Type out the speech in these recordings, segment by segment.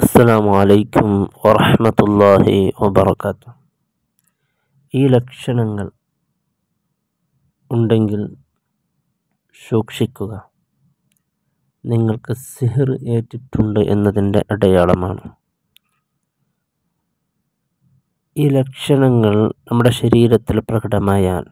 അസ്സലാമു അലൈക്കും വറഹ്മത്തുള്ളാഹി വബറകാതുഹു ഈ ലക്ഷണങ്ങൾ ഉണ്ടെങ്കിൽ സൂക്ഷിക്കുക നിങ്ങൾക്ക് സിഹിർ ഏറ്റിട്ടുണ്ട് എന്നതിൻ്റെ അടയാളമാണ് ഈ ലക്ഷണങ്ങൾ നമ്മുടെ ശരീരത്തിൽ പ്രകടമായാൽ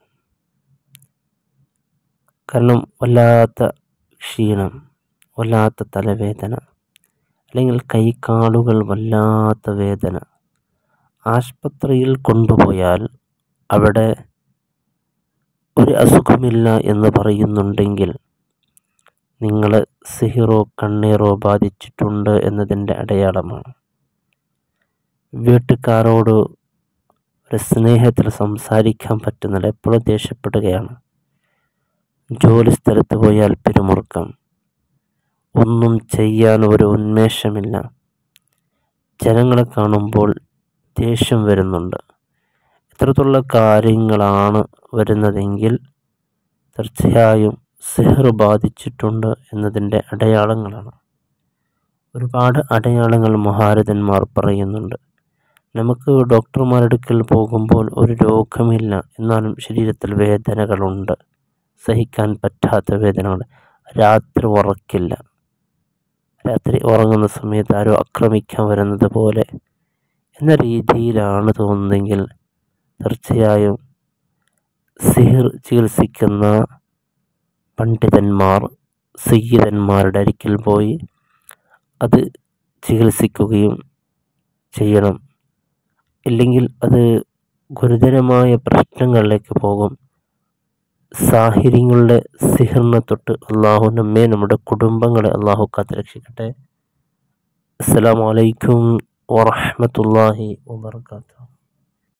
കാരണം വല്ലാത്ത ക്ഷീണം വല്ലാത്ത തലവേദന അല്ലെങ്കിൽ കൈകാലുകൾ വല്ലാത്ത വേദന ആശുപത്രിയിൽ കൊണ്ടുപോയാൽ അവിടെ ഒരു അസുഖമില്ല എന്ന് പറയുന്നുണ്ടെങ്കിൽ നിങ്ങൾ സിഹിറോ കണ്ണീറോ ബാധിച്ചിട്ടുണ്ട് എന്നതിൻ്റെ അടയാളമാണ് വീട്ടുകാരോട് ഒരു സ്നേഹത്തിൽ സംസാരിക്കാൻ പറ്റുന്നില്ല എപ്പോഴും ദേഷ്യപ്പെടുകയാണ് ജോലി സ്ഥലത്ത് പോയാൽ പിരിമുറുക്കം ഒന്നും ചെയ്യാൻ ഒരു ഉന്മേഷമില്ല ജനങ്ങളെ കാണുമ്പോൾ ദേഷ്യം വരുന്നുണ്ട് ഇത്തരത്തിലുള്ള കാര്യങ്ങളാണ് വരുന്നതെങ്കിൽ തീർച്ചയായും സിഹർ ബാധിച്ചിട്ടുണ്ട് എന്നതിൻ്റെ അടയാളങ്ങളാണ് ഒരുപാട് അടയാളങ്ങൾ മഹാരഥന്മാർ പറയുന്നുണ്ട് നമുക്ക് ഡോക്ടർമാരെടുക്കൽ പോകുമ്പോൾ ഒരു രോഗമില്ല എന്നാലും ശരീരത്തിൽ വേദനകളുണ്ട് സഹിക്കാൻ പറ്റാത്ത വേദനകൾ രാത്രി ഉറക്കില്ല രാത്രി ഉറങ്ങുന്ന സമയത്ത് ആരോ ആക്രമിക്കാൻ വരുന്നത് പോലെ എന്ന രീതിയിലാണ് തോന്നുന്നതെങ്കിൽ തീർച്ചയായും സിഹിർ ചികിത്സിക്കുന്ന പണ്ഡിതന്മാർ സയ്യിദന്മാരുടെ അരികിൽ പോയി അത് ചികിത്സിക്കുകയും ചെയ്യണം ഇല്ലെങ്കിൽ അത് ഗുരുതരമായ പ്രശ്നങ്ങളിലേക്ക് പോകും സാഹിര്യങ്ങളുടെ സിഹിറിനെ തൊട്ട് അള്ളാഹു നമ്മെ നമ്മുടെ കുടുംബങ്ങളെ അള്ളാഹു കാത്തുരക്ഷിക്കട്ടെ അസ്സലാമു അലൈക്കും വറഹ്മത്തുള്ളാഹി വബർക്കാത്തു